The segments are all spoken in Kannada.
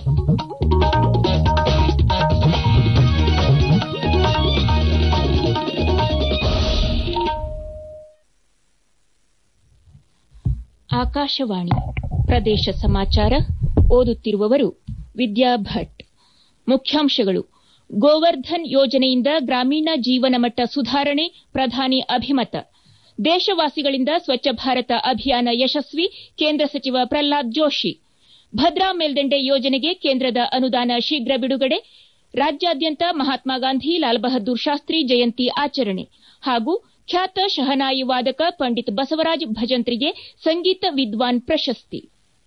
ಆಕಾಶವಾಣಿ ಪ್ರದೇಶ ಸಮಾಚಾರ ಓದುತ್ತಿರುವವರು ವಿದ್ಯಾ ಭಟ್ ಮುಖ್ಯಾಂಶಗಳು ಗೋವರ್ಧನ್ ಯೋಜನೆಯಿಂದ ಗ್ರಾಮೀಣ ಜೀವನಮಟ್ಟ ಸುಧಾರಣೆ ಪ್ರಧಾನಿ ಅಭಿಮತ ದೇಶವಾಸಿಗಳಿಂದ ಸ್ವಚ್ಛ ಭಾರತ ಅಭಿಯಾನ ಯಶಸ್ವಿ ಕೇಂದ್ರ ಸಚಿವ ಪ್ರಹ್ಲಾದ್ ಜೋಶಿ ಭದ್ರಾ ಮೇಲ್ದಂಡೆ ಯೋಜನೆಗೆ ಕೇಂದ್ರದ ಅನುದಾನ ಶೀಘ್ರ ಬಿಡುಗಡೆ ರಾಜ್ಯಾದ್ಯಂತ ಮಹಾತ್ಮ ಗಾಂಧಿ ಲಾಲ್ ಬಹದ್ದೂರ್ ಶಾಸ್ತ್ರಿ ಜಯಂತಿ ಆಚರಣೆ ಹಾಗೂ ಖ್ಯಾತ ಶಹನಾಯಿ ವಾದಕ ಪಂಡಿತ್ ಬಸವರಾಜ್ ಭಜಂತ್ರಿಗೆ ಸಂಗೀತ ವಿದ್ವಾನ್ ಪ್ರಶಸ್ತಿ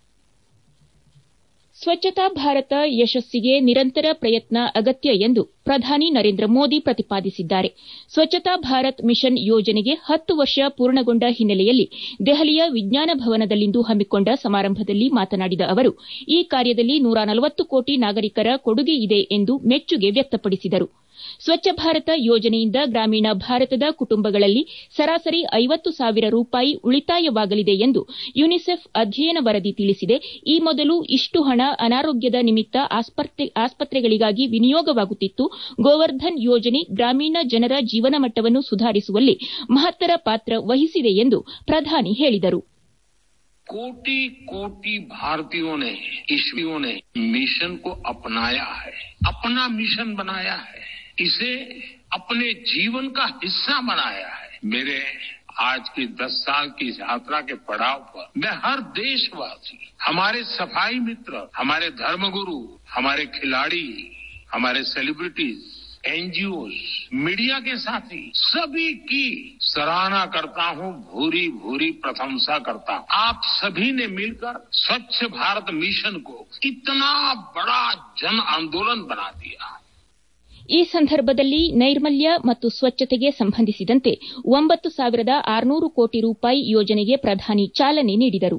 ಸ್ವಚ್ಛತಾ ಭಾರತ ಯಶಸ್ಸಿಗೆ ನಿರಂತರ ಪ್ರಯತ್ನ ಅಗತ್ಯ ಎಂದು ಪ್ರಧಾನಿ ನರೇಂದ್ರ ಮೋದಿ ಪ್ರತಿಪಾದಿಸಿದ್ದಾರೆ ಸ್ವಚ್ಛತಾ ಭಾರತ್ ಮಿಷನ್ ಯೋಜನೆಗೆ ಹತ್ತು ವರ್ಷ ಪೂರ್ಣಗೊಂಡ ಹಿನ್ನೆಲೆಯಲ್ಲಿ ದೆಹಲಿಯ ವಿಜ್ಞಾನ ಭವನದಲ್ಲಿಂದು ಹಮ್ಮಿಕೊಂಡ ಸಮಾರಂಭದಲ್ಲಿ ಮಾತನಾಡಿದ ಅವರು ಈ ಕಾರ್ಯದಲ್ಲಿ ನೂರ ನಲವತ್ತು ಕೋಟಿ ನಾಗರಿಕರ ಕೊಡುಗೆ ಇದೆ ಎಂದು ಮೆಚ್ಚುಗೆ ವ್ಯಕ್ತಪಡಿಸಿದರು ಸ್ವಚ್ಛ ಭಾರತ ಯೋಜನೆಯಿಂದ ಗ್ರಾಮೀಣ ಭಾರತದ ಕುಟುಂಬಗಳಲ್ಲಿ ಸರಾಸರಿ ಐವತ್ತು ಸಾವಿರ ರೂಪಾಯಿ ಉಳಿತಾಯವಾಗಲಿದೆ ಎಂದು ಯುನಿಸೆಫ್ ಅಧ್ಯಯನ ವರದಿ ತಿಳಿಸಿದೆ ಈ ಮೊದಲು ಇಷ್ಟು ಹಣ ಅನಾರೋಗ್ಯದ ನಿಮಿತ್ತ ಆಸ್ಪತ್ರೆಗಳಿಗಾಗಿ ವಿನಿಯೋಗವಾಗುತ್ತಿತ್ತು ಗೋವರ್ಧನ್ ಯೋಜನೆ ಗ್ರಾಮೀಣ ಜನರ ಜೀವನಮಟ್ಟವನ್ನು ಸುಧಾರಿಸುವಲ್ಲಿ ಮಹತ್ತರ ಪಾತ್ರ ವಹಿಸಿದೆ ಎಂದು ಪ್ರಧಾನಿ ಹೇಳಿದರು कोटि कोटि भारतीयों ने ईस्वियों ने मिशन को अपनाया है अपना मिशन बनाया है इसे अपने जीवन का हिस्सा बनाया है मेरे आज की दस साल की यात्रा के पड़ाव पर मैं हर देशवासी हमारे सफाई मित्र हमारे धर्मगुरु हमारे खिलाड़ी हमारे सेलिब्रिटीज एनजीओ मीडिया के साथी सभी की सराहना करता हूं भूरी भूरी प्रशंसा करता हूं आप सभी ने मिलकर स्वच्छ भारत मिशन को इतना बड़ा जन आंदोलन बना दिया ಈ ಸಂದರ್ಭದಲ್ಲಿ ನೈರ್ಮಲ್ಯ ಮತ್ತು ಸ್ವಚ್ಛತೆಗೆ ಸಂಬಂಧಿಸಿದಂತೆ ಒಂಬತ್ತು ಸಾವಿರದ ಆರುನೂರು ಕೋಟಿ ರೂಪಾಯಿ ಯೋಜನೆಗೆ ಪ್ರಧಾನಿ ಚಾಲನೆ ನೀಡಿದರು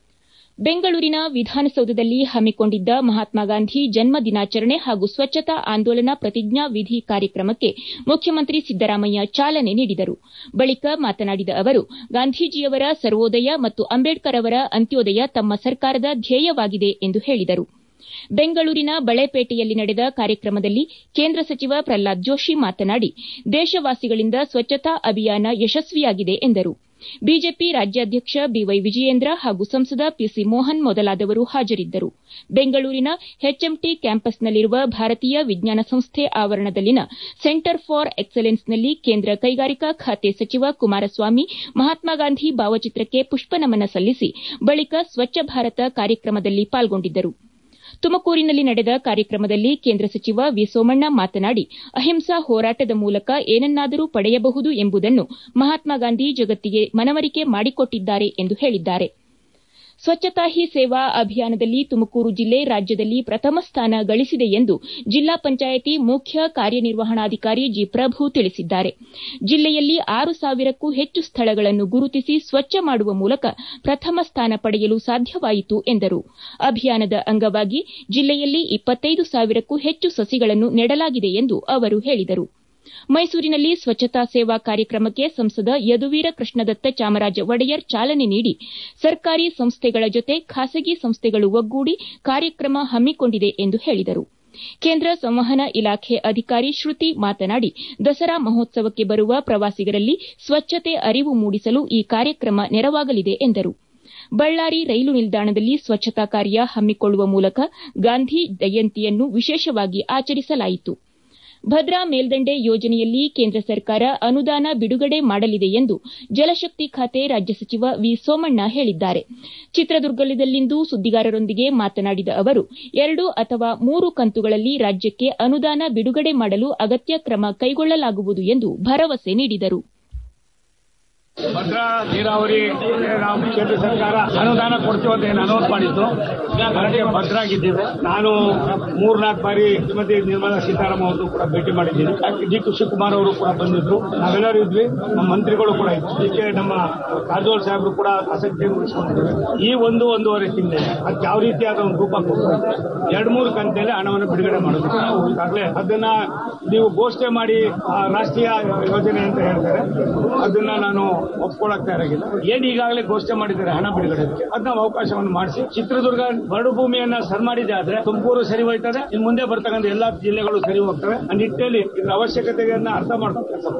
ಬೆಂಗಳೂರಿನ ವಿಧಾನಸೌಧದಲ್ಲಿ ಹಮ್ಮಿಕೊಂಡಿದ್ದ ಮಹಾತ್ಮ ಗಾಂಧಿ ಜನ್ಮ ದಿನಾಚರಣೆ ಹಾಗೂ ಸ್ವಚ್ಛತಾ ಆಂದೋಲನ ಪ್ರತಿಜ್ಞಾ ವಿಧಿ ಕಾರ್ಯಕ್ರಮಕ್ಕೆ ಮುಖ್ಯಮಂತ್ರಿ ಸಿದ್ದರಾಮಯ್ಯ ಚಾಲನೆ ನೀಡಿದರು ಬಳಿಕ ಮಾತನಾಡಿದ ಅವರು ಗಾಂಧೀಜಿಯವರ ಸರ್ವೋದಯ ಮತ್ತು ಅಂಬೇಡ್ಕರ್ ಅವರ ಅಂತ್ಯೋದಯ ತಮ್ಮ ಸರ್ಕಾರದ ಧ್ಯೇಯವಾಗಿದೆ ಎಂದು ಹೇಳಿದರು ಬೆಂಗಳೂರಿನ ಬಳೆಪೇಟೆಯಲ್ಲಿ ನಡೆದ ಕಾರ್ಯಕ್ರಮದಲ್ಲಿ ಕೇಂದ್ರ ಸಚಿವ ಪ್ರಹ್ಲಾದ್ ಜೋಶಿ ಮಾತನಾಡಿ ದೇಶವಾಸಿಗಳಿಂದ ಸ್ವಚ್ಛತಾ ಅಭಿಯಾನ ಯಶಸ್ವಿಯಾಗಿದೆ ಎಂದರು ಬಿಜೆಪಿ ರಾಜ್ಯಾಧ್ಯಕ್ಷ ಬಿವೈ ವಿಜಯೇಂದ್ರ ಹಾಗೂ ಸಂಸದ ಪಿಸಿ ಮೋಹನ್ ಮೊದಲಾದವರು ಹಾಜರಿದ್ದರು ಬೆಂಗಳೂರಿನ ಎಚ್ಎಂಟಿ ಕ್ಯಾಂಪಸ್ನಲ್ಲಿರುವ ಭಾರತೀಯ ವಿಜ್ಞಾನ ಸಂಸ್ಥೆ ಆವರಣದಲ್ಲಿನ ಸೆಂಟರ್ ಫಾರ್ ಎಕ್ಸಲೆನ್ಸ್ನಲ್ಲಿ ಕೇಂದ್ರ ಕೈಗಾರಿಕಾ ಖಾತೆ ಸಚಿವ ಕುಮಾರಸ್ವಾಮಿ ಮಹಾತ್ಮ ಗಾಂಧಿ ಭಾವಚಿತ್ರಕ್ಕೆ ಪುಷ್ಪನಮನ ಸಲ್ಲಿಸಿ ಬಳಿಕ ಸ್ವಚ್ಛ ಭಾರತ ಕಾರ್ಯಕ್ರಮದಲ್ಲಿ ಪಾಲ್ಗೊಂಡಿದ್ದರು ತುಮಕೂರಿನಲ್ಲಿ ನಡೆದ ಕಾರ್ಯಕ್ರಮದಲ್ಲಿ ಕೇಂದ್ರ ಸಚಿವ ವಿ ಸೋಮಣ್ಣ ಮಾತನಾಡಿ ಅಹಿಂಸಾ ಹೋರಾಟದ ಮೂಲಕ ಏನನ್ನಾದರೂ ಪಡೆಯಬಹುದು ಎಂಬುದನ್ನು ಮಹಾತ್ಮ ಗಾಂಧಿ ಜಗತ್ತಿಗೆ ಮನವರಿಕೆ ಮಾಡಿಕೊಟ್ಟಿದ್ದಾರೆ ಎಂದು ಹೇಳಿದ್ದಾರೆ ಸ್ವಚ್ಛತಾ ಹಿ ಸೇವಾ ಅಭಿಯಾನದಲ್ಲಿ ತುಮಕೂರು ಜಿಲ್ಲೆ ರಾಜ್ಯದಲ್ಲಿ ಪ್ರಥಮ ಸ್ಥಾನ ಗಳಿಸಿದೆ ಎಂದು ಜಿಲ್ಲಾ ಪಂಚಾಯಿತಿ ಮುಖ್ಯ ಕಾರ್ಯನಿರ್ವಹಣಾಧಿಕಾರಿ ಜಿ ಪ್ರಭು ತಿಳಿಸಿದ್ದಾರೆ ಜಿಲ್ಲೆಯಲ್ಲಿ ಆರು ಸಾವಿರಕ್ಕೂ ಹೆಚ್ಚು ಸ್ಥಳಗಳನ್ನು ಗುರುತಿಸಿ ಸ್ವಚ್ಛ ಮಾಡುವ ಮೂಲಕ ಪ್ರಥಮ ಸ್ಥಾನ ಪಡೆಯಲು ಸಾಧ್ಯವಾಯಿತು ಎಂದರು ಅಭಿಯಾನದ ಅಂಗವಾಗಿ ಜಿಲ್ಲೆಯಲ್ಲಿ ಇಪ್ಪತ್ತೈದು ಸಾವಿರಕ್ಕೂ ಹೆಚ್ಚು ಸಸಿಗಳನ್ನು ನೆಡಲಾಗಿದೆ ಎಂದು ಅವರು ಹೇಳಿದರು ಮೈಸೂರಿನಲ್ಲಿ ಸ್ವಚ್ಛತಾ ಸೇವಾ ಕಾರ್ಯಕ್ರಮಕ್ಕೆ ಸಂಸದ ಯದುವೀರ ಕೃಷ್ಣದತ್ತ ಚಾಮರಾಜ ಒಡೆಯರ್ ಚಾಲನೆ ನೀಡಿ ಸರ್ಕಾರಿ ಸಂಸ್ಥೆಗಳ ಜೊತೆ ಖಾಸಗಿ ಸಂಸ್ಥೆಗಳು ಒಗ್ಗೂಡಿ ಕಾರ್ಯಕ್ರಮ ಹಮ್ಮಿಕೊಂಡಿದೆ ಎಂದು ಹೇಳಿದರು ಕೇಂದ್ರ ಸಂವಹನ ಇಲಾಖೆ ಅಧಿಕಾರಿ ಶ್ರುತಿ ಮಾತನಾಡಿ ದಸರಾ ಮಹೋತ್ಸವಕ್ಕೆ ಬರುವ ಪ್ರವಾಸಿಗರಲ್ಲಿ ಸ್ವಚ್ಛತೆ ಅರಿವು ಮೂಡಿಸಲು ಈ ಕಾರ್ಯಕ್ರಮ ನೆರವಾಗಲಿದೆ ಎಂದರು ಬಳ್ಳಾರಿ ರೈಲು ನಿಲ್ದಾಣದಲ್ಲಿ ಸ್ವಚ್ಛತಾ ಕಾರ್ಯ ಹಮ್ಮಿಕೊಳ್ಳುವ ಮೂಲಕ ಗಾಂಧಿ ಜಯಂತಿಯನ್ನು ವಿಶೇಷವಾಗಿ ಆಚರಿಸಲಾಯಿತು ಭದ್ರಾ ಮೇಲ್ದಂಡೆ ಯೋಜನೆಯಲ್ಲಿ ಕೇಂದ್ರ ಸರ್ಕಾರ ಅನುದಾನ ಬಿಡುಗಡೆ ಮಾಡಲಿದೆ ಎಂದು ಜಲಶಕ್ತಿ ಖಾತೆ ರಾಜ್ಯ ಸಚಿವ ವಿ ಸೋಮಣ್ಣ ಹೇಳಿದ್ದಾರೆ ಚಿತ್ರದುರ್ಗದಲ್ಲಿಂದು ಸುದ್ದಿಗಾರರೊಂದಿಗೆ ಮಾತನಾಡಿದ ಅವರು ಎರಡು ಅಥವಾ ಮೂರು ಕಂತುಗಳಲ್ಲಿ ರಾಜ್ಯಕ್ಕೆ ಅನುದಾನ ಬಿಡುಗಡೆ ಮಾಡಲು ಅಗತ್ಯ ಕ್ರಮ ಕೈಗೊಳ್ಳಲಾಗುವುದು ಎಂದು ಭರವಸೆ ನೀಡಿದರು ಭದ್ರಾ ನೀರಾವರಿ ನಾವು ಕೇಂದ್ರ ಸರ್ಕಾರ ಅನುದಾನ ಕೊಡ್ತೀವಿ ಅಂತ ಏನು ಅನೌನ್ಸ್ ಮಾಡಿತ್ತು ಅದಕ್ಕೆ ಭದ್ರಾಗಿದ್ದೇವೆ ನಾನು ಮೂರ್ನಾಲ್ಕು ಬಾರಿ ಶ್ರೀಮತಿ ನಿರ್ಮಲಾ ಸೀತಾರಾಮನ್ ಅವರು ಕೂಡ ಭೇಟಿ ಮಾಡಿದ್ದೀನಿ ಡಿ ಕೆ ಶಿವಕುಮಾರ್ ಅವರು ಕೂಡ ಬಂದಿದ್ರು ನಾವೆಲ್ಲರೂ ಇದ್ವಿ ನಮ್ಮ ಮಂತ್ರಿಗಳು ಕೂಡ ಇದ್ರು ಇದಕ್ಕೆ ನಮ್ಮ ಕಾರಜೋಳ ಸಾಹೇಬರು ಕೂಡ ಆಸಕ್ತಿ ವಹಿಸಿಕೊಂಡಿದ್ದೇವೆ ಈ ಒಂದು ಒಂದೂವರೆ ತಿಂಗಳಲ್ಲಿ ಅದಕ್ಕೆ ಯಾವ ರೀತಿಯಾದ ಒಂದು ರೂಪ ಕೊಟ್ಟು ಎರಡು ಮೂರು ಕಂತಿನಲ್ಲಿ ಹಣವನ್ನು ಬಿಡುಗಡೆ ಮಾಡೋದು ಈಗಾಗಲೇ ಅದನ್ನ ನೀವು ಘೋಷಣೆ ಮಾಡಿ ರಾಷ್ಟ್ರೀಯ ಯೋಜನೆ ಅಂತ ಹೇಳ್ತಾರೆ ಅದನ್ನ ನಾನು ಒಪ್ಕೊಳಕ್ ತಯಾರಾಗಿಲ್ಲ ಏನ್ ಈಗಾಗಲೇ ಘೋಷಣೆ ಮಾಡಿದ್ದಾರೆ ಹಣ ಬಿಡುಗಡೆ ಅದ್ ನಾವು ಅವಕಾಶವನ್ನು ಮಾಡಿಸಿ ಚಿತ್ರದುರ್ಗ ಬರಡು ಭೂಮಿಯನ್ನ ಸರ್ ಮಾಡಿದೆ ಆದ್ರೆ ತುಮಕೂರು ಸರಿ ಹೋಯ್ತದೆ ಇನ್ನು ಮುಂದೆ ಬರ್ತಕ್ಕಂಥ ಎಲ್ಲಾ ಜಿಲ್ಲೆಗಳು ಸರಿ ಹೋಗ್ತವೆ ಆ ನಿಟ್ಟಿನಲ್ಲಿ ಇದರ ಅವಶ್ಯಕತೆಯನ್ನ ಅರ್ಥ ಮಾಡ್ಕೊಂಡು ಕೆಲಸ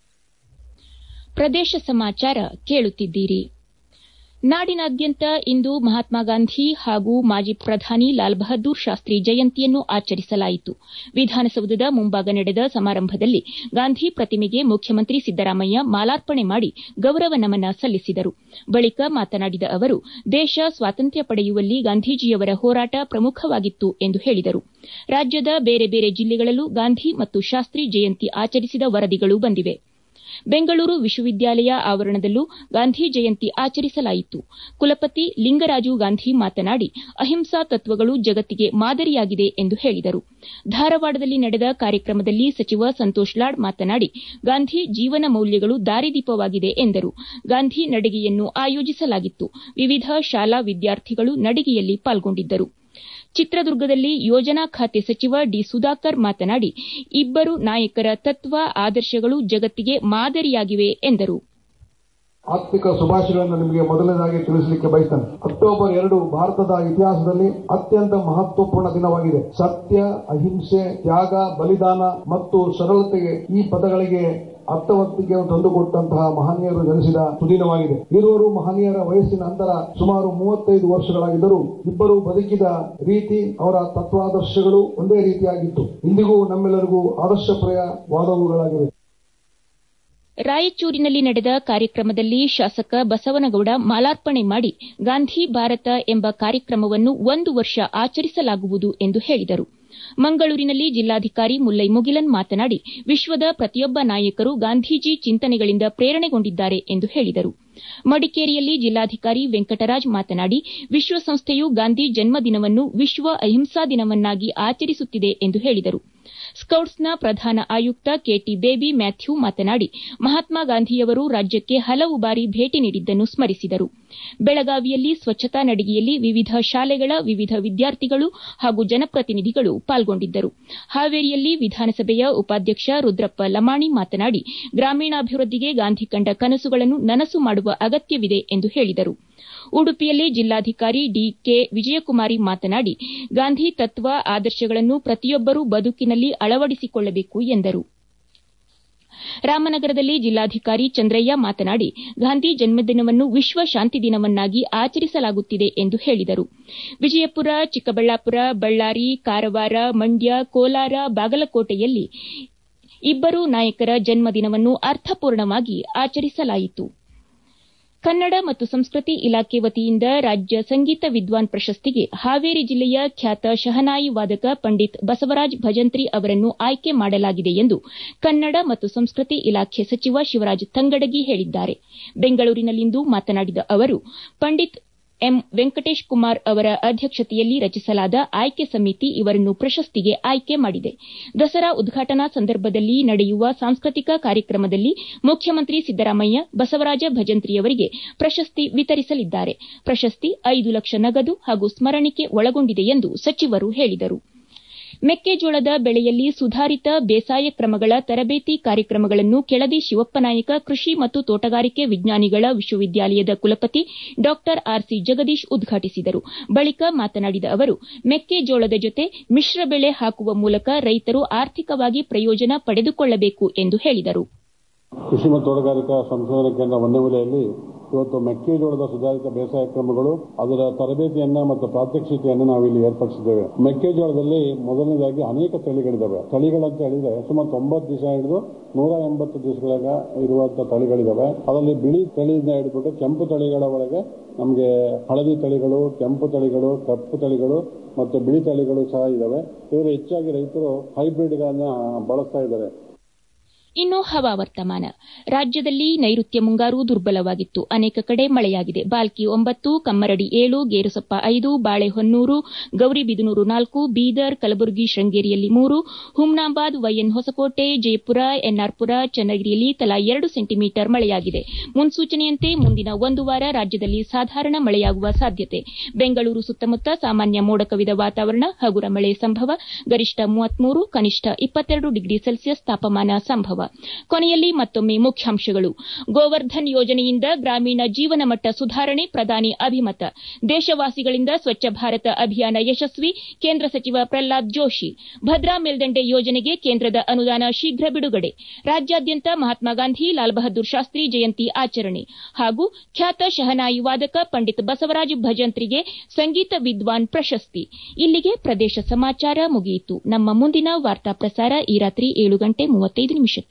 ಪ್ರದೇಶ ಸಮಾಚಾರ ಕೇಳುತ್ತಿದ್ದೀರಿ ನಾಡಿನಾದ್ಯಂತ ಇಂದು ಮಹಾತ್ಮ ಗಾಂಧಿ ಹಾಗೂ ಮಾಜಿ ಪ್ರಧಾನಿ ಲಾಲ್ ಬಹದ್ದೂರ್ ಶಾಸ್ತ್ರಿ ಜಯಂತಿಯನ್ನು ಆಚರಿಸಲಾಯಿತು ವಿಧಾನಸೌಧದ ಮುಂಭಾಗ ನಡೆದ ಸಮಾರಂಭದಲ್ಲಿ ಗಾಂಧಿ ಪ್ರತಿಮೆಗೆ ಮುಖ್ಯಮಂತ್ರಿ ಸಿದ್ದರಾಮಯ್ಯ ಮಾಲಾರ್ಪಣೆ ಮಾಡಿ ಗೌರವ ನಮನ ಸಲ್ಲಿಸಿದರು ಬಳಿಕ ಮಾತನಾಡಿದ ಅವರು ದೇಶ ಸ್ವಾತಂತ್ರ್ಯ ಪಡೆಯುವಲ್ಲಿ ಗಾಂಧೀಜಿಯವರ ಹೋರಾಟ ಪ್ರಮುಖವಾಗಿತ್ತು ಎಂದು ಹೇಳಿದರು ರಾಜ್ಯದ ಬೇರೆ ಬೇರೆ ಜಿಲ್ಲೆಗಳಲ್ಲೂ ಗಾಂಧಿ ಮತ್ತು ಶಾಸ್ತ್ರಿ ಜಯಂತಿ ಆಚರಿಸಿದ ವರದಿಗಳು ಬಂದಿವೆ ಬೆಂಗಳೂರು ವಿಶ್ವವಿದ್ಯಾಲಯ ಆವರಣದಲ್ಲೂ ಗಾಂಧಿ ಜಯಂತಿ ಆಚರಿಸಲಾಯಿತು ಕುಲಪತಿ ಲಿಂಗರಾಜು ಗಾಂಧಿ ಮಾತನಾಡಿ ಅಹಿಂಸಾ ತತ್ವಗಳು ಜಗತ್ತಿಗೆ ಮಾದರಿಯಾಗಿದೆ ಎಂದು ಹೇಳಿದರು ಧಾರವಾಡದಲ್ಲಿ ನಡೆದ ಕಾರ್ಯಕ್ರಮದಲ್ಲಿ ಸಚಿವ ಸಂತೋಷ್ ಲಾಡ್ ಮಾತನಾಡಿ ಗಾಂಧಿ ಜೀವನ ಮೌಲ್ಯಗಳು ದಾರಿದೀಪವಾಗಿದೆ ಎಂದರು ಗಾಂಧಿ ನಡಿಗೆಯನ್ನು ಆಯೋಜಿಸಲಾಗಿತ್ತು ವಿವಿಧ ಶಾಲಾ ವಿದ್ಯಾರ್ಥಿಗಳು ನಡಿಗೆಯಲ್ಲಿ ಪಾಲ್ಗೊಂಡಿದ್ದರು ಚಿತ್ರದುರ್ಗದಲ್ಲಿ ಯೋಜನಾ ಖಾತೆ ಸಚಿವ ಡಿ ಸುಧಾಕರ್ ಮಾತನಾಡಿ ಇಬ್ಬರು ನಾಯಕರ ತತ್ವ ಆದರ್ಶಗಳು ಜಗತ್ತಿಗೆ ಮಾದರಿಯಾಗಿವೆ ಎಂದರು ಆರ್ಥಿಕ ಶುಭಾಶಯಗಳನ್ನು ನಿಮಗೆ ಮೊದಲನೇದಾಗಿ ತಿಳಿಸಲಿಕ್ಕೆ ಬಯಸ್ತೇನೆ ಅಕ್ಟೋಬರ್ ಎರಡು ಭಾರತದ ಇತಿಹಾಸದಲ್ಲಿ ಅತ್ಯಂತ ಮಹತ್ವಪೂರ್ಣ ದಿನವಾಗಿದೆ ಸತ್ಯ ಅಹಿಂಸೆ ತ್ಯಾಗ ಬಲಿದಾನ ಮತ್ತು ಸರಳತೆಗೆ ಈ ಪದಗಳಿಗೆ ಅರ್ಥವತ್ತಿಗೆ ತಂದುಕೊಟ್ಟಂತಹ ಮಹನೀಯರು ಜನಿಸಿದ ಸುದಿನವಾಗಿದೆ ಇರುವರು ಮಹನೀಯರ ವಯಸ್ಸಿನ ಅಂತರ ಸುಮಾರು ಮೂವತ್ತೈದು ವರ್ಷಗಳಾಗಿದ್ದರೂ ಇಬ್ಬರು ಬದುಕಿದ ರೀತಿ ಅವರ ತತ್ವಾದರ್ಶಗಳು ಒಂದೇ ರೀತಿಯಾಗಿತ್ತು ಇಂದಿಗೂ ನಮ್ಮೆಲ್ಲರಿಗೂ ಆದರ್ಶಪ್ರಾಯವಾದವುಗಳಾಗಿವೆ ರಾಯಚೂರಿನಲ್ಲಿ ನಡೆದ ಕಾರ್ಯಕ್ರಮದಲ್ಲಿ ಶಾಸಕ ಬಸವನಗೌಡ ಮಾಲಾರ್ಪಣೆ ಮಾಡಿ ಗಾಂಧಿ ಭಾರತ ಎಂಬ ಕಾರ್ಯಕ್ರಮವನ್ನು ಒಂದು ವರ್ಷ ಆಚರಿಸಲಾಗುವುದು ಎಂದು ಹೇಳಿದರು ಮಂಗಳೂರಿನಲ್ಲಿ ಜಿಲ್ಲಾಧಿಕಾರಿ ಮುಲ್ಲೈ ಮುಗಿಲನ್ ಮಾತನಾಡಿ ವಿಶ್ವದ ಪ್ರತಿಯೊಬ್ಬ ನಾಯಕರು ಗಾಂಧೀಜಿ ಚಿಂತನೆಗಳಿಂದ ಪ್ರೇರಣೆಗೊಂಡಿದ್ದಾರೆ ಎಂದು ಹೇಳಿದರು ಮಡಿಕೇರಿಯಲ್ಲಿ ಜಿಲ್ಲಾಧಿಕಾರಿ ವೆಂಕಟರಾಜ್ ಮಾತನಾಡಿ ವಿಶ್ವಸಂಸ್ಥೆಯು ಗಾಂಧಿ ಜನ್ಮದಿನವನ್ನು ವಿಶ್ವ ಅಹಿಂಸಾ ದಿನವನ್ನಾಗಿ ಆಚರಿಸುತ್ತಿದೆ ಎಂದು ಹೇಳಿದರು ಸ್ಕೌಟ್ಸ್ನ ಪ್ರಧಾನ ಆಯುಕ್ತ ಕೆಟಿ ಬೇಬಿ ಮ್ಯಾಥ್ಯೂ ಮಾತನಾಡಿ ಮಹಾತ್ಮ ಗಾಂಧಿಯವರು ರಾಜ್ಯಕ್ಕೆ ಹಲವು ಬಾರಿ ಭೇಟಿ ನೀಡಿದ್ದನ್ನು ಸ್ಮರಿಸಿದರು ಬೆಳಗಾವಿಯಲ್ಲಿ ಸ್ವಚ್ಛತಾ ನಡಿಗೆಯಲ್ಲಿ ವಿವಿಧ ಶಾಲೆಗಳ ವಿವಿಧ ವಿದ್ಯಾರ್ಥಿಗಳು ಹಾಗೂ ಜನಪ್ರತಿನಿಧಿಗಳು ಪಾಲ್ಗೊಂಡಿದ್ದರು ಹಾವೇರಿಯಲ್ಲಿ ವಿಧಾನಸಭೆಯ ಉಪಾಧ್ಯಕ್ಷ ರುದ್ರಪ್ಪ ಲಮಾಣಿ ಮಾತನಾಡಿ ಗ್ರಾಮೀಣಾಭಿವೃದ್ಧಿಗೆ ಗಾಂಧಿ ಕಂಡ ಕನಸುಗಳನ್ನು ನನಸು ಮಾಡುವ ಅಗತ್ಯವಿದೆ ಎಂದು ಹೇಳಿದರು ಉಡುಪಿಯಲ್ಲಿ ಜಿಲ್ಲಾಧಿಕಾರಿ ಡಿಕೆ ವಿಜಯಕುಮಾರಿ ಮಾತನಾಡಿ ಗಾಂಧಿ ತತ್ವ ಆದರ್ಶಗಳನ್ನು ಪ್ರತಿಯೊಬ್ಬರೂ ಬದುಕಿನಲ್ಲಿ ಅಳವಡಿಸಿಕೊಳ್ಳಬೇಕು ಎಂದರು ರಾಮನಗರದಲ್ಲಿ ಜಿಲ್ಲಾಧಿಕಾರಿ ಚಂದ್ರಯ್ಯ ಮಾತನಾಡಿ ಗಾಂಧಿ ಜನ್ಮದಿನವನ್ನು ವಿಶ್ವ ಶಾಂತಿ ದಿನವನ್ನಾಗಿ ಆಚರಿಸಲಾಗುತ್ತಿದೆ ಎಂದು ಹೇಳಿದರು ವಿಜಯಪುರ ಚಿಕ್ಕಬಳ್ಳಾಪುರ ಬಳ್ಳಾರಿ ಕಾರವಾರ ಮಂಡ್ಯ ಕೋಲಾರ ಬಾಗಲಕೋಟೆಯಲ್ಲಿ ಇಬ್ಬರು ನಾಯಕರ ಜನ್ಮದಿನವನ್ನು ಅರ್ಥಪೂರ್ಣವಾಗಿ ಆಚರಿಸಲಾಯಿತು ಕನ್ನಡ ಮತ್ತು ಸಂಸ್ಕೃತಿ ಇಲಾಖೆ ವತಿಯಿಂದ ರಾಜ್ಯ ಸಂಗೀತ ವಿದ್ವಾನ್ ಪ್ರಶಸ್ತಿಗೆ ಹಾವೇರಿ ಜಿಲ್ಲೆಯ ಖ್ಯಾತ ಶಹನಾಯಿ ವಾದಕ ಪಂಡಿತ್ ಬಸವರಾಜ್ ಭಜಂತ್ರಿ ಅವರನ್ನು ಆಯ್ಕೆ ಮಾಡಲಾಗಿದೆ ಎಂದು ಕನ್ನಡ ಮತ್ತು ಸಂಸ್ಕೃತಿ ಇಲಾಖೆ ಸಚಿವ ಶಿವರಾಜ್ ತಂಗಡಗಿ ಹೇಳಿದ್ದಾರೆ ಬೆಂಗಳೂರಿನಲ್ಲಿಂದು ಮಾತನಾಡಿದ ಅವರು ಪಂಡಿತ್ ಎಂ ವೆಂಕಟೇಶ್ ಕುಮಾರ್ ಅವರ ಅಧ್ಯಕ್ಷತೆಯಲ್ಲಿ ರಚಿಸಲಾದ ಆಯ್ಕೆ ಸಮಿತಿ ಇವರನ್ನು ಪ್ರಶಸ್ತಿಗೆ ಆಯ್ಕೆ ಮಾಡಿದೆ ದಸರಾ ಉದ್ಘಾಟನಾ ಸಂದರ್ಭದಲ್ಲಿ ನಡೆಯುವ ಸಾಂಸ್ಕೃತಿಕ ಕಾರ್ಯಕ್ರಮದಲ್ಲಿ ಮುಖ್ಯಮಂತ್ರಿ ಸಿದ್ದರಾಮಯ್ಯ ಬಸವರಾಜ ಭಜಂತ್ರಿಯವರಿಗೆ ಪ್ರಶಸ್ತಿ ವಿತರಿಸಲಿದ್ದಾರೆ ಪ್ರಶಸ್ತಿ ಐದು ಲಕ್ಷ ನಗದು ಹಾಗೂ ಸ್ಮರಣಿಕೆ ಒಳಗೊಂಡಿದೆ ಎಂದು ಸಚಿವರು ಹೇಳಿದರು ಮೆಕ್ಕೆಜೋಳದ ಬೆಳೆಯಲ್ಲಿ ಸುಧಾರಿತ ಬೇಸಾಯ ಕ್ರಮಗಳ ತರಬೇತಿ ಕಾರ್ಯಕ್ರಮಗಳನ್ನು ಕೆಳದಿ ಶಿವಪ್ಪನಾಯಕ ಕೃಷಿ ಮತ್ತು ತೋಟಗಾರಿಕೆ ವಿಜ್ಞಾನಿಗಳ ವಿಶ್ವವಿದ್ಯಾಲಯದ ಕುಲಪತಿ ಡಾ ಆರ್ಸಿ ಜಗದೀಶ್ ಉದ್ಘಾಟಿಸಿದರು ಬಳಿಕ ಮಾತನಾಡಿದ ಅವರು ಮೆಕ್ಕೆಜೋಳದ ಜೊತೆ ಮಿಶ್ರ ಬೆಳೆ ಹಾಕುವ ಮೂಲಕ ರೈತರು ಆರ್ಥಿಕವಾಗಿ ಪ್ರಯೋಜನ ಪಡೆದುಕೊಳ್ಳಬೇಕು ಎಂದು ಹೇಳಿದರು ಕೃಷಿ ಮತ್ತು ತೋಟಗಾರಿಕಾ ಸಂಶೋಧನಾ ಕೇಂದ್ರ ಹೊನ್ನವಲೆಯಲ್ಲಿ ಇವತ್ತು ಮೆಕ್ಕೆಜೋಳದ ಸುಧಾರಿತ ಬೇಸಾಯ ಕ್ರಮಗಳು ಅದರ ತರಬೇತಿಯನ್ನ ಮತ್ತು ಪ್ರಾತ್ಯಕ್ಷಿತೆಯನ್ನು ನಾವು ಇಲ್ಲಿ ಏರ್ಪಡಿಸಿದ್ದೇವೆ ಮೆಕ್ಕೆಜೋಳದಲ್ಲಿ ಮೊದಲನೇದಾಗಿ ಅನೇಕ ತಳಿಗಳಿದಾವೆ ತಳಿಗಳಂತ ಹೇಳಿದ್ರೆ ಸುಮಾರು ತೊಂಬತ್ತು ದಿವಸ ಹಿಡಿದು ನೂರ ಎಂಬತ್ತು ದಿವಸಗಳ ಇರುವಂತಹ ತಳಿಗಳಿದಾವೆ ಅದರಲ್ಲಿ ಬಿಳಿ ತಳಿಯಿಂದ ಹಿಡಿದ್ಬಿಟ್ಟು ಕೆಂಪು ತಳಿಗಳವರೆಗೆ ನಮಗೆ ಹಳದಿ ತಳಿಗಳು ಕೆಂಪು ತಳಿಗಳು ಕಪ್ಪು ತಳಿಗಳು ಮತ್ತು ಬಿಳಿ ತಳಿಗಳು ಸಹ ಇದಾವೆ ಇವರು ಹೆಚ್ಚಾಗಿ ರೈತರು ಹೈಬ್ರಿಡ್ಗಳನ್ನ ಬಳಸ್ತಾ ಇದ್ದಾರೆ ಇನ್ನು ಹವಾವರ್ತಮಾನ ರಾಜ್ಯದಲ್ಲಿ ನೈಋತ್ಯ ಮುಂಗಾರು ದುರ್ಬಲವಾಗಿತ್ತು ಅನೇಕ ಕಡೆ ಮಳೆಯಾಗಿದೆ ಬಾಲ್ಕಿ ಒಂಬತ್ತು ಕಮ್ಮರಡಿ ಏಳು ಗೇರುಸಪ್ಪ ಐದು ಬಾಳೆಹೊನ್ನೂರು ಗೌರಿಬಿದನೂರು ನಾಲ್ಕು ಬೀದರ್ ಕಲಬುರಗಿ ಶೃಂಗೇರಿಯಲ್ಲಿ ಮೂರು ಹುಮ್ನಾಬಾದ್ ವೈಎನ್ ಹೊಸಕೋಟೆ ಜಯಪುರ ಎನ್ಆರ್ಪುರ ಚನ್ನಗಿರಿಯಲ್ಲಿ ತಲಾ ಎರಡು ಸೆಂಟಿಮೀಟರ್ ಮಳೆಯಾಗಿದೆ ಮುನ್ಸೂಚನೆಯಂತೆ ಮುಂದಿನ ಒಂದು ವಾರ ರಾಜ್ಯದಲ್ಲಿ ಸಾಧಾರಣ ಮಳೆಯಾಗುವ ಸಾಧ್ಯತೆ ಬೆಂಗಳೂರು ಸುತ್ತಮುತ್ತ ಸಾಮಾನ್ಯ ಮೋಡ ಕವಿದ ವಾತಾವರಣ ಹಗುರ ಮಳೆ ಸಂಭವ ಗರಿಷ್ಠ ಮೂವತ್ಮೂರು ಕನಿಷ್ಠ ಇಪ್ಪತ್ತೆರಡು ಡಿಗ್ರಿ ಸೆಲ್ಸಿಯಸ್ ತಾಪಮಾನ ಸಂಭವ ಪ್ರಭಾವ ಕೊನೆಯಲ್ಲಿ ಮತ್ತೊಮ್ಮೆ ಮುಖ್ಯಾಂಶಗಳು ಗೋವರ್ಧನ್ ಯೋಜನೆಯಿಂದ ಗ್ರಾಮೀಣ ಜೀವನ ಮಟ್ಟ ಸುಧಾರಣೆ ಪ್ರಧಾನಿ ಅಭಿಮತ ದೇಶವಾಸಿಗಳಿಂದ ಸ್ವಚ್ಛ ಭಾರತ ಅಭಿಯಾನ ಯಶಸ್ವಿ ಕೇಂದ್ರ ಸಚಿವ ಪ್ರಹ್ಲಾದ್ ಜೋಶಿ ಭದ್ರಾ ಮೇಲ್ದಂಡೆ ಯೋಜನೆಗೆ ಕೇಂದ್ರದ ಅನುದಾನ ಶೀಘ್ರ ಬಿಡುಗಡೆ ರಾಜ್ಯಾದ್ಯಂತ ಮಹಾತ್ಮ ಗಾಂಧಿ ಲಾಲ್ ಬಹದ್ದೂರ್ ಶಾಸ್ತ್ರಿ ಜಯಂತಿ ಆಚರಣೆ ಹಾಗೂ ಖ್ಯಾತ ಶಹನಾಯಿ ವಾದಕ ಪಂಡಿತ್ ಬಸವರಾಜ್ ಭಜಂತ್ರಿಗೆ ಸಂಗೀತ ವಿದ್ವಾನ್ ಪ್ರಶಸ್ತಿ ಇಲ್ಲಿಗೆ ಪ್ರದೇಶ ಸಮಾಚಾರ ಮುಗಿಯಿತು ನಮ್ಮ ಮುಂದಿನ ವಾರ್ತಾ ಪ್ರಸಾರ ಈ ರಾತ್ರಿ ಏಳು ಗಂಟೆ ಮೂವತ್ತೈದು ನಿಮಿಷಕ್ಕೆ